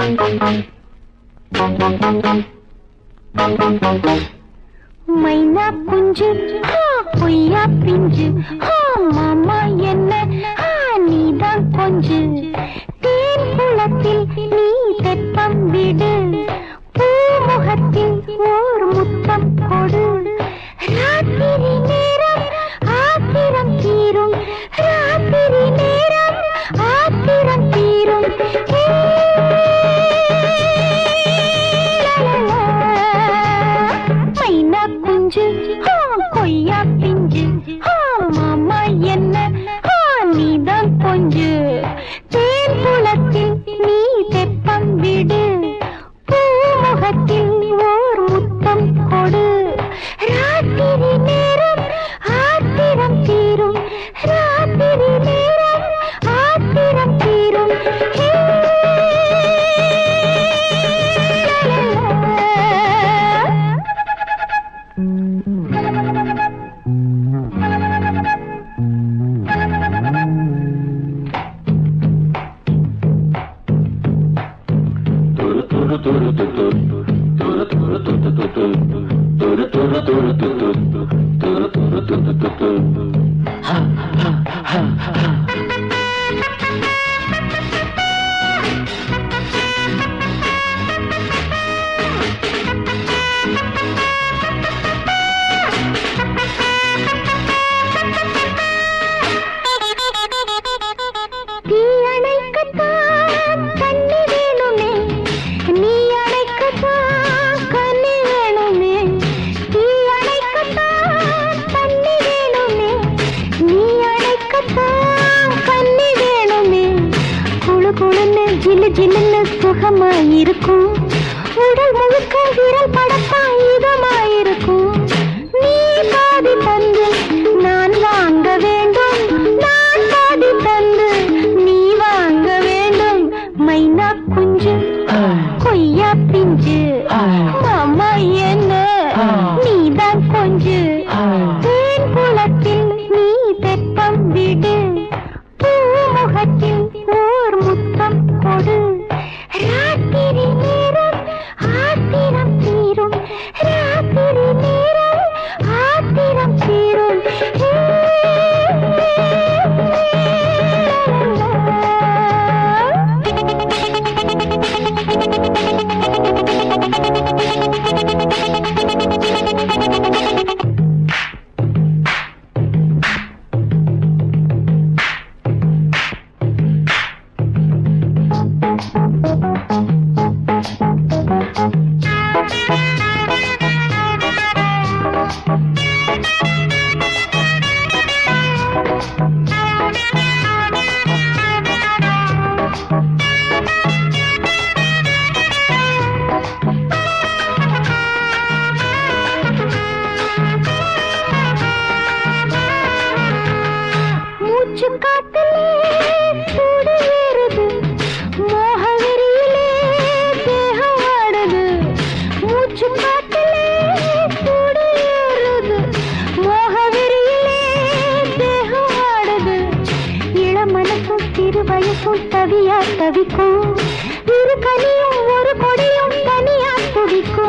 மைனா குஞ்சு ஆ, பொய்யா பிஞ்சு ஆ, மாமா என்ன ஆ, நீதான் கொஞ்சு தேன் குளத்தில் நீ தெப்பம் விடு பூமுகத்தில் ஓர் முத்தம் கொடு ராத்திரி நேரம் ஆத்திரம் தீரும் ராத்திரி நேரம் ஆத்திரம் தீரும் ஏ, மைனா குஞ்சு ஆ, கொய்யா பிஞ்சு ஆ, மாமா என்ன ஆ, நீதான் கொஞ்சு தேன் குளத்தில் நீ தெப்பம் விடு பூமுகத்தில் ஓர் முத்தம் கொடு ராத்திரி நேரம் ஆத்திரம் தீரும் ராத்திரி நேரம் ஆத்திரம் தீரும் ஹே, தீ அணைக்கத்தான் தண்ணி வேணுமே நீ அணைக்கத்தான் கண்ணி வேணுமே தீ அணைக்கத்தான் தண்ணி வேணுமே நீ அணைக்கத்தான் கண்ணி வேணுமே குழு குழுன்னு ஜில்லு ஜில்லுன்னு சுகமாயிருக்கும் உடல் முழுக்க விரல் படத்தா இதமாயிருக்கும் நீ பாதி தந்து நான் வாங்க வேண்டும் நான் பாதி தந்து நீ வாங்க வேண்டும் மைனா குஞ்சு கொய்யா பிஞ்சு மாமா என்ன நீதான் கொஞ்சு தேன் குளத்தில் நீ தெப்பம் விடு பூமுகத்தில் ஓர் முத்தம் கொடு ராத்திரி நேரம் ஆத்திரம் தீரும் ராத்திரி நேரம் ஆத்திரம் தீரும் மூச்சு காத்திலே சூடு ஏறுது மோக வெறியிலே தேகம் ஆடுது மூச்சு காத்திலே சூடு ஏறுது மோக வெறியிலே தேகம் ஆடுது இளம் மனசும் சிறு வயசும் தவியா தவிக்கும் இரு கனியும் ஒரு கொடியும் தனியா துடிக்கும்